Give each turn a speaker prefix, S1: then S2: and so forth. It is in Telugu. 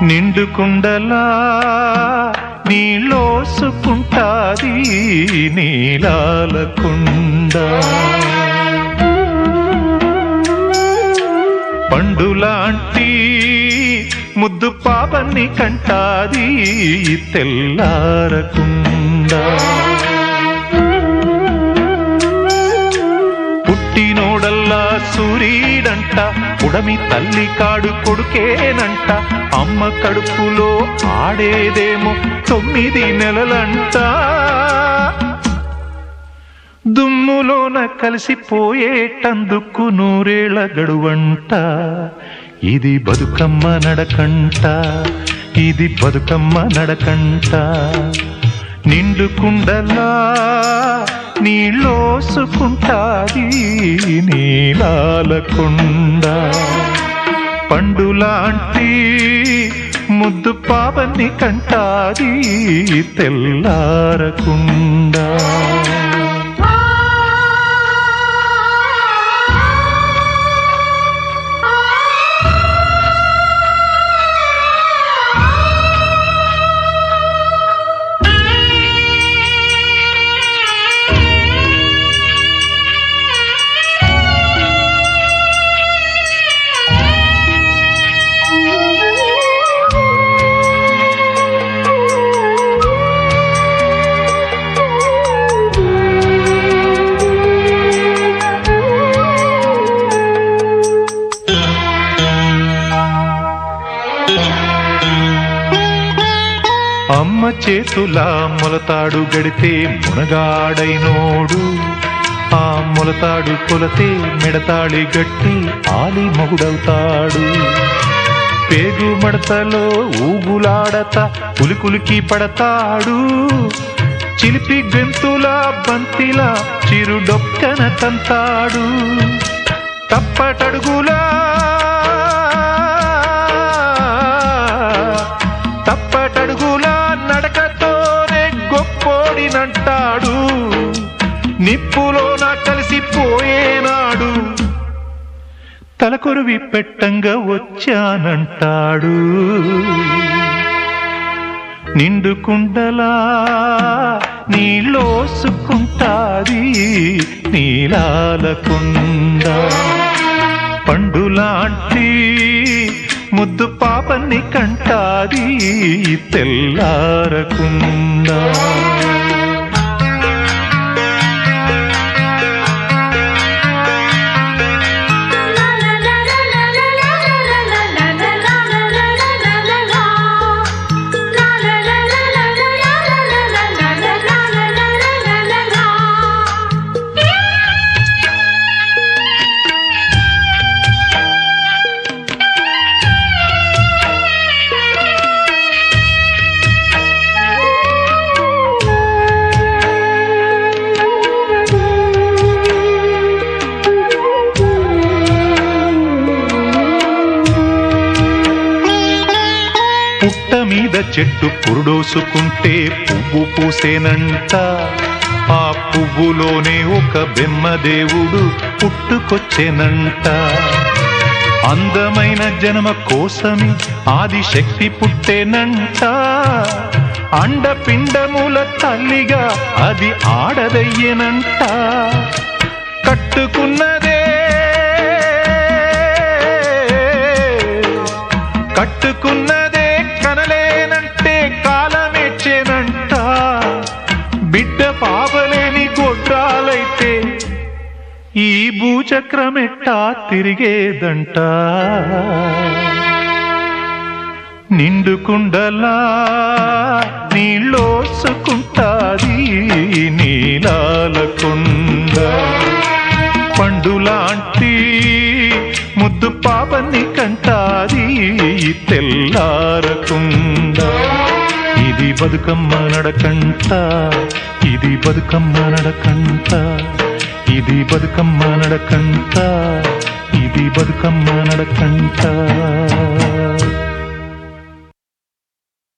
S1: నిండు కుండలా నీలోసుకుంటాది నీలాల కుండ పండులాంటి ముద్దు పాపన్ని కంటాది తెల్లారకుండా పుట్టినోడల్లా సూరీడంట ఉడమి తల్లి కాడు కొడుకేనంట అమ్మ కడుపులో ఆడేదేమో తొమ్మిది నెలలంట దుమ్ములోన కలిసిపోయేటందుకు నూరేళ్ల గడువంట ఇది బతుకమ్మ నడకంట ఇది బతుకమ్మ నడకంట నిండు కుండలా నీళ్ళోసుకుంటాది నీలాల కుండ పండులాంటి ముద్దు పాపని కంటాది తెల్లారకుండా అమ్మ చేతులా మొలతాడు గడితే మునగాడైనోడు ఆ మొలతాడు కొలతే మెడతాళి గట్టి ఆలి మొగుడవుతాడు పేగు మడతలో ఊగులాడత పులికులికి పడతాడు చిలిపి గెంతుల బంతిలా చిరుడొక్కన తంతాడు తప్పటడుగులా తప్పటడుగులా నడకతోనే గొప్పోడినంటాడు నిప్పులోన కలిసిపోయేనాడు తలకొరువి పెట్టంగా వచ్చానంటాడు నిండు కుండలా నీలోసుకుంటాది నీలాల కుండ పండులాంటి ముద్దు పాపన్ని కంటాది తెల్లారకుండా పుట్ట మీద చెట్టు పురుడోసుకుంటే పువ్వు పూసేనంట ఆ పువ్వులోనే ఒక బెమ్మదేవుడు పుట్టుకొచ్చేనంట అందమైన జన్మ కోసమి ఆదిశక్తి పుట్టేనంట అండపిండముల తల్లిగా అది ఆడదయ్యనంట కట్టుకున్నదే కట్టుకున్నదే కనలేనంటే కాలమెచ్చేనంట బిడ్డ పాపలేని గొడ్రాలైతే ఈ భూచక్రమెట్టా తిరిగేదంట నిండు కుండలా నీళ్ళోసుకుంటాది నీలాల కుండ పండులాంటి ముద్దు పాపని కంటాది తెల్లారకుండా ఇది బతుకమ్మ నడకంట ఇది బతుకమ్మ నడకంట ఇది బతుకమ్మ నడకంట ఇది బతుకమ్మ నడకంట